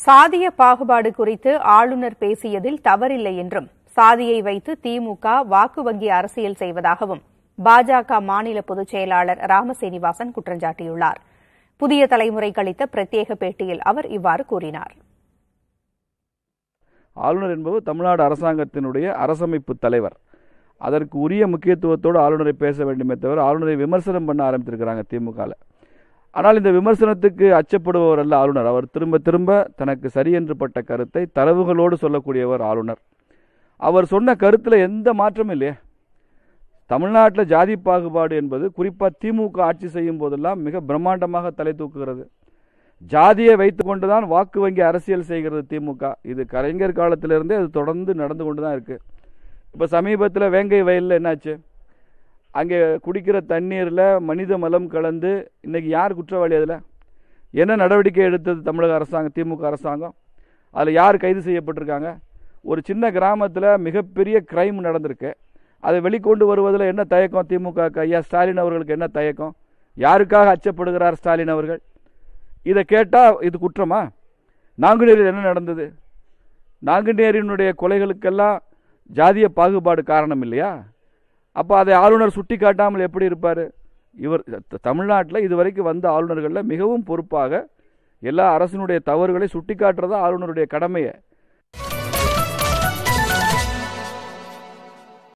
சாதிய பாகுபாடு குறித்து ஆளுநர் பேசியதில் தவறில்லை என்றும் சாதியை வைத்து திமுக வாக்கு வங்கி அரசியல் செய்வதாகவும் பாஜக மாநில பொதுச் செயலாளர் ராமசீனிவாசன் குற்றஞ்சாட்டியுள்ளார் புதிய தலைமுறைக்கு அளித்த பிரத்யேக பேட்டியில் அவர் இவ்வாறு கூறினார் ஆளுநர் என்பவர் தமிழ்நாடு அரசாங்கத்தினுடைய அரசமைப்பு தலைவர் அதற்கு உரிய முக்கியத்துவத்தோடு ஆளுநரை பேச வேண்டுமே தவிர ஆளுநரை விமர்சனம் பண்ண ஆரம்பித்திருக்கிறாங்க திமுகவில் ஆனால் இந்த விமர்சனத்துக்கு அச்சப்படுபவர் அல்ல ஆளுநர் அவர் திரும்ப திரும்ப தனக்கு சரி என்று பட்ட கருத்தை தரவுகளோடு சொல்லக்கூடியவர் ஆளுநர் அவர் சொன்ன கருத்தில் எந்த மாற்றமும் இல்லையே தமிழ்நாட்டில் ஜாதி பாகுபாடு என்பது குறிப்பாக திமுக ஆட்சி செய்யும் போதெல்லாம் மிக பிரம்மாண்டமாக தலை தூக்குகிறது ஜாதியை வைத்துக்கொண்டு தான் வாக்கு வங்கி அரசியல் செய்கிறது திமுக இது கலைஞர் காலத்திலிருந்தே அது தொடர்ந்து நடந்து கொண்டு தான் இருக்குது இப்போ சமீபத்தில் வேங்கை வயலில் என்னாச்சு அங்கே குடிக்கிற தண்ணீரில் மனித மலம் கலந்து இன்னைக்கு யார் குற்றவாளி அதில் என்ன நடவடிக்கை எடுத்தது தமிழக அரசாங்கம் திமுக அரசாங்கம் அதில் யார் கைது செய்யப்பட்டிருக்காங்க ஒரு சின்ன கிராமத்தில் மிகப்பெரிய கிரைம் நடந்திருக்கு அதை வெளிக்கொண்டு வருவதில் என்ன தயக்கம் திமுக ஐயா ஸ்டாலின் அவர்களுக்கு என்ன தயக்கம் யாருக்காக அச்சப்படுகிறார் ஸ்டாலின் அவர்கள் இதை கேட்டால் இது குற்றமா நாங்குநேரில் என்ன நடந்தது நாங்குநேரினுடைய கொலைகளுக்கெல்லாம் ஜாதிய பாகுபாடு காரணம் இல்லையா அப்போ அதை ஆளுநர் சுட்டி காட்டாமல் எப்படி இருப்பார் இவர் தமிழ்நாட்டில் இதுவரைக்கும் வந்த ஆளுநர்களில் மிகவும் பொறுப்பாக எல்லா அரசினுடைய தவறுகளை சுட்டி காட்டுறதா ஆளுநருடைய கடமையை